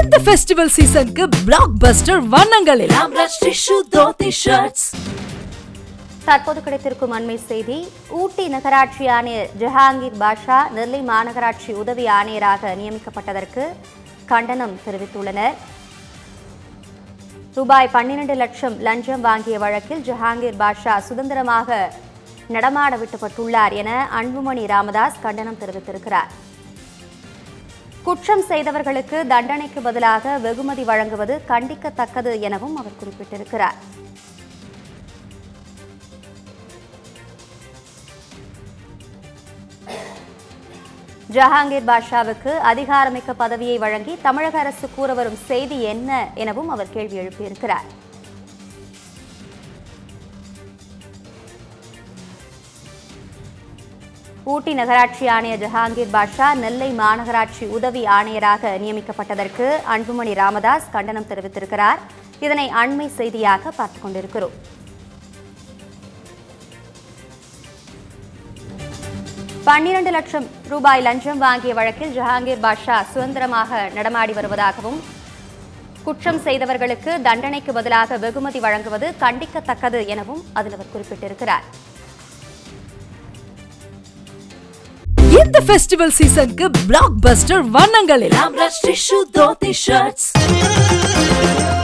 இந்த ஃபெஸ்டிவல் சீசனுக்கு பிளாக் பஸ்டர் வண்ணங்களில் ஆம்ரஷ் டிஷ்யூ தோத்தி ஷர்ட்ஸ் தற்போது கிடைத்திருக்கும் அண்மை செய்தி ஊட்டி நகராட்சி ஆணையர் ஜஹாங்கீர் பாஷா நெல்லை மாநகராட்சி உதவி ஆணையராக நியமிக்கப்பட்டதற்கு கண்டனம் தெரிவித்துள்ளனர் ரூபாய் பன்னிரண்டு லட்சம் லஞ்சம் வாங்கிய வழக்கில் ஜஹாங்கீர் பாஷா சுதந்திரமாக நடமாட விட்டுப்பட்டுள்ளார் என அன்புமணி ராமதாஸ் கண்டனம் தெரிவித்திருக்கிறார் குற்றம் செய்தவர்களுக்கு தண்டனைக்கு பதிலாக வெகுமதி வழங்குவது கண்டிக்கத்தக்கது எனவும் அவர் குறிப்பிட்டிருக்கிறார் ஜஹாங்கீர் பாஷாவுக்கு அதிகாரமிக்க பதவியை வழங்கி தமிழக அரசு கூற வரும் செய்தி என்ன எனவும் அவர் கேள்வி எழுப்பியிருக்கிறார் ஊட்டி நகராட்சி ஆணையர் ஜஹாங்கீர் பாஷா நெல்லை மாநகராட்சி உதவி ஆணையராக நியமிக்கப்பட்டதற்கு அன்புமணி ராமதாஸ் கண்டனம் தெரிவித்திருக்கிறார் இதனை அண்மை செய்தியாக பார்த்துக் கொண்டிருக்கிறோம் பன்னிரண்டு லட்சம் ரூபாய் லஞ்சம் வாங்கிய வழக்கில் ஜஹாங்கீர் பாஷா சுதந்திரமாக நடமாடி வருவதாகவும் குற்றம் செய்தவர்களுக்கு தண்டனைக்கு பதிலாக வெகுமதி வழங்குவது கண்டிக்கத்தக்கது எனவும் அதில் அவர் குறிப்பிட்டிருக்கிறார் இந்த ஃபெஸ்டிவல் சீசனுக்கு பிளாக் பஸ்டர் வண்ணங்களில் ஆம்ரஷ் டிஷ்யூ தோத்தி ஷர்ட்ஸ்